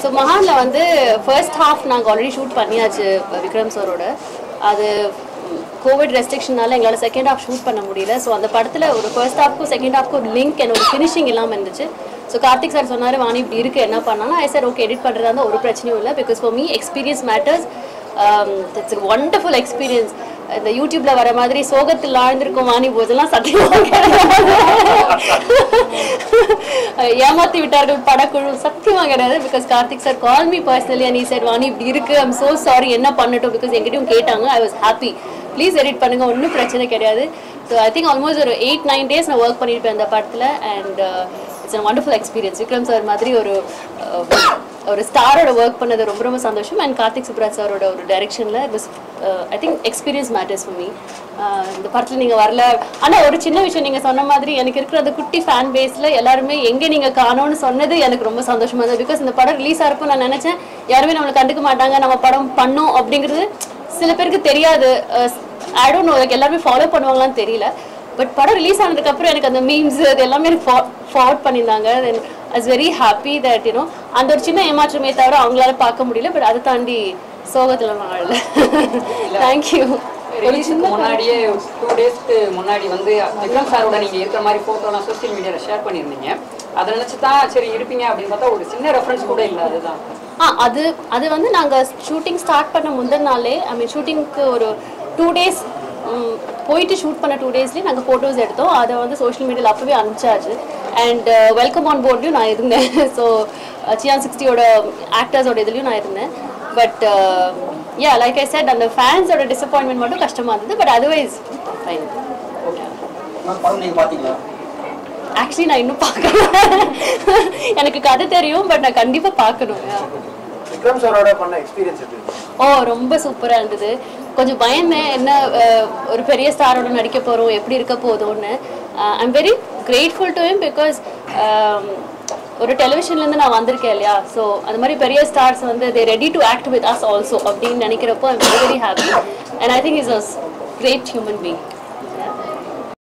So மகானில் வந்து first half நாங்கள் ஆல்ரெடி ஷூட் பண்ணியாச்சு விக்ரம் சாரோட அது கோவிட் ரெஸ்ட்ரிக்ஷனால எங்களால் செகண்ட் ஹாஃப் ஷூட் பண்ண முடியல ஸோ அந்த படத்தில் ஒரு ஃபர்ஸ்ட் ஹாஃப்க்கும் செகண்ட் ஹாஃப்க்கும் ஒரு லிங்க் and ஒரு ஃபினிஷிங் இல்லாமல் இருந்துச்சு ஸோ கார்த்திக் சார் சொன்னார் வாணி இப்படி இருக்கு என்ன பண்ணாலும் ஐ சார் ஓகே எடிட் பண்ணுறதா இருந்தால் ஒரு பிரச்சனையும் இல்லை because for me experience matters it's wonderful experience இந்த யூடியூப்ல வர மாதிரி சோகத்தில் ஆழ்ந்திருக்கும் வாணி போதெல்லாம் சத்தியமாக கிடையாது ஏமாத்தி விட்டார்கள் படக்குழு சத்தியமா கிடையாது because Karthik sir call me personally and sir Vani இப்படி இருக்கு ஐம் so சாரி என்ன பண்ணட்டும் பிகாஸ் எங்கிட்டயும் கேட்டாங்க I was happy please edit பண்ணுங்க ஒன்றும் பிரச்சனை கிடையாது ஸோ ஐ திங்க் ஆல்மோஸ்ட் ஒரு எயிட் நைன் டேஸ் நான் ஒர்க் பண்ணியிருப்பேன் அந்த படத்தில் and it's a wonderful experience Vikram sir மாதிரி ஒரு uh, ஒரு ஸ்டாரோட ஒர்க் பண்ணது ரொம்ப ரொம்ப சந்தோஷம் அண்ட் கார்த்திக் சுப்ராஜ் சாரோட ஒரு டைரக்ஷனில் it was I think experience matters for me இந்த படத்தில் நீங்கள் வரல ஆனால் ஒரு சின்ன விஷயம் நீங்கள் சொன்ன மாதிரி எனக்கு இருக்கிற அந்த குட்டி ஃபேன் பேஸில் எல்லாருமே எங்கே நீங்கள் காணோன்னு சொன்னது எனக்கு ரொம்ப சந்தோஷமா இருந்தது பிகாஸ் இந்த படம் ரிலீஸ் ஆகிறப்போ நான் நினச்சேன் யாருமே நம்மளை கண்டுக்க மாட்டாங்க நம்ம படம் பண்ணோம் அப்படிங்கிறது சில பேருக்கு தெரியாது ஐ டோன்ட் நோ எல்லாருமே ஃபாலோ பண்ணுவாங்களான்னு தெரியல பட் படம் ரிலீஸ் ஆனதுக்கப்புறம் எனக்கு அந்த மீம்ஸ் அது எல்லாமே எனக்கு ஃபார்வர்ட் பண்ணியிருந்தாங்க then I's very happy that you know அந்த ஒரு சின்ன ஏமாற்றமே தவிர அவங்களால பார்க்க முடியல பட் அதை தாண்டி சோகத்தில் நான் அழல தேங்க்யூ ரிலீஸுக்கு முன்னாடியே டூ டேஸ்க்கு முன்னாடி வந்து விக்ரம் சாரோட நீங்க இருக்கிற மாதிரி போட்டோலாம் சோஷியல் மீடியால ஷேர் பண்ணியிருந்தீங்க அதை நினைச்சு தான் சரி இருப்பீங்க அப்படின்னு பார்த்தா ஒரு சின்ன ரெஃபரன்ஸ் கூட இல்லை அதுதான் ஆ அது அது வந்து நாங்கள் ஷூட்டிங் ஸ்டார்ட் பண்ண முந்தின நாளே ஐ மீன் ஷூட்டிங்க்கு ஒரு டூ டேஸ் போயிட்டு ஷூட் பண்ண டூ டேஸ்லேயே நாங்கள் ஃபோட்டோஸ் எடுத்தோம் அதை வந்து சோஷியல் மீடியாவில் அப்போவே அனுப்பிச்சாச்சு அண்ட் வெல்கம் ஆன் போர்ட்லையும் நான் இருந்தேன் ஸோ சியான் சிக்ஸ்டியோட ஆக்டர்ஸோட இதுலேயும் நான் இருந்தேன் but ya like I said அந்த ஃபேன்ஸோட டிசப்பாயின்மெண்ட் மட்டும் கஷ்டமாக இருந்தது பட் அதர்வைஸ் ஃபைன் மேம் படம் நீங்க பாத்தீங்களா ஆக்சுவலி நான் இன்னும் பார்க்கல எனக்கு கதை தெரியும் பட் நான் கண்டிப்பாக பார்க்கணும் yeah. விக்ரம் சாரோட பண்ண எக்ஸ்பீரியன்ஸ் எப்படி இருந்துச்சு? ஓ ரொம்ப சூப்பராக இருந்தது கொஞ்சம் பயந்தேன் என்ன அஹ், ஒரு பெரிய ஸ்டாரோட நடிக்க போகிறோம் எப்படி இருக்க போதோன்னு I'm very grateful to him because ஒரு டெலிவிஷன்லேருந்து நான் வந்திருக்கேன் இல்லையா ஸோ அந்த மாதிரி பெரிய ஸ்டார்ஸ் வந்து they ready to act with us also அப்படின்னு நினைக்கிறப்போ I'm very very happy and I think is a great human being